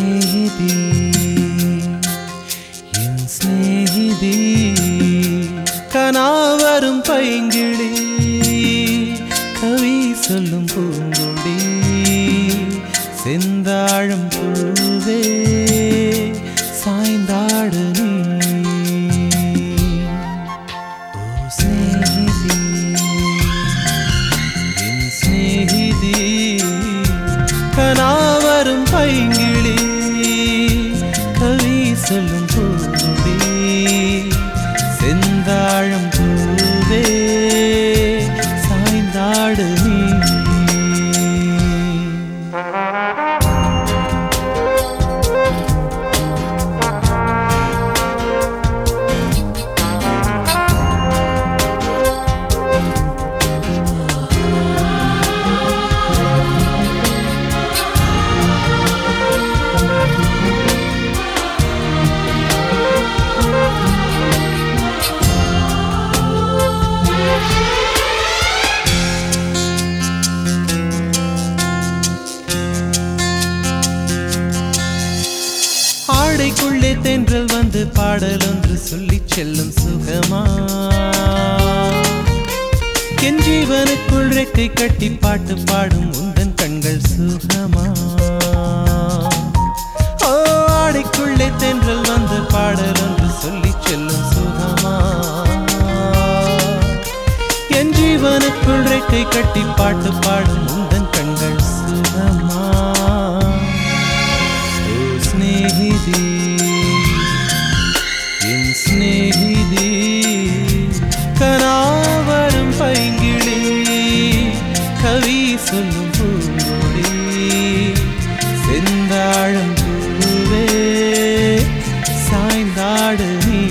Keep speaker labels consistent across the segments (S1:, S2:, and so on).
S1: സ്നേഹിതി N സ്നേഹിതി കനാവരും പൈങ്കിളി കവി சொல்லும் പൂങ്കൊടി செந்தாழம் பூவே சாய்ந்தாடு நீ ஓ ஸ்நேகிதி என் ஸ்நேகிதி கனாவரும் பைங்கிளி கவி சொல்லும் பூவே செந்தாழம் பூவே சாய்ந்தாடு நீ ஆடைக்குள்ளே தென்றல் வந்து பாடல் ஒன்று சொல்லி செல்லும் சுகமா என் ஜீவனுக்குள் ரெக்கை கட்டி பாட்டு பாடும் உந்தன் கண்கள் சுகமா ஓ ஆடைக்குள்ளே தென்றல் வந்து பாடல் ஒன்று சொல்லி செல்லும் சுகமா என் ஜீவனுக்குள் ரெக்கை கட்டி பாட்டு பாடும் உந்தன் கண்கள் சுகமா ഓ സ്നേഹിതി എൻ സ്നേഹിതി കനാവരും പൈങ്കിളി കവി சொல்லும் പൂങ്കൊടി செந்தாழம் பூவே சாய்ந்தாடு நீ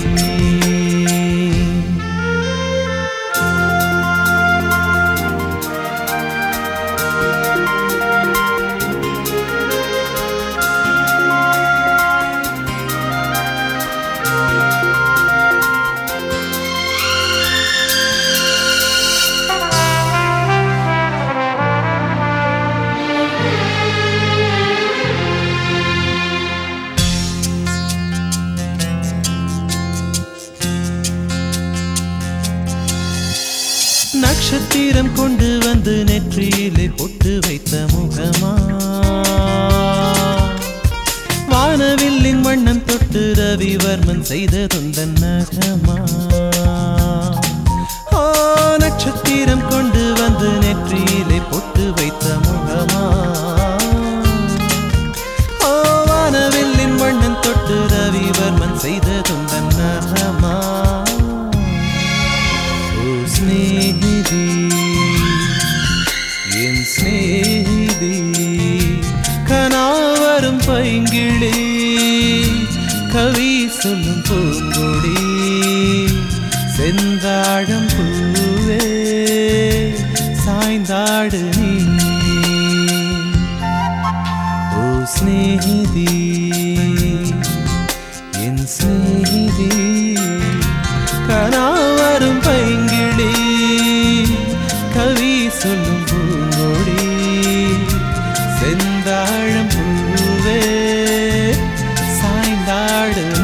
S1: நட்சத்திரம் கொண்டு வந்து நெற்றியிலே பொட்டு வைத்த முகமா வானவில்லின் வண்ணம் தொட்டு ரவிவர்மன் செய்த தொந்தன் நகமா ஓ நட்சத்திரம் கொண்டு வந்து நெற்றியிலே பொட்டு வைத்த முகமா ஓ வானவில்லின் வண்ணம் தொட்டு ரவிவர்மன் செய்த தொந்தன் நகமா ഓ സ്നേഹിതി എൻ സ്നേഹിതി കനാവരും പൈങ്കിളി കവി சொல்லும் പൂങ്കൊടി செந்தாழம் பூவே சாய்ந்தாடு நீ ഓ സ്നേഹിതി എൻ സ്നേഹിതി കനാവരും പൈങ്കിളി കവി சொல்லும் പൂങ്കൊടി செந்தாழம் பூவே சாய்ந்தாடு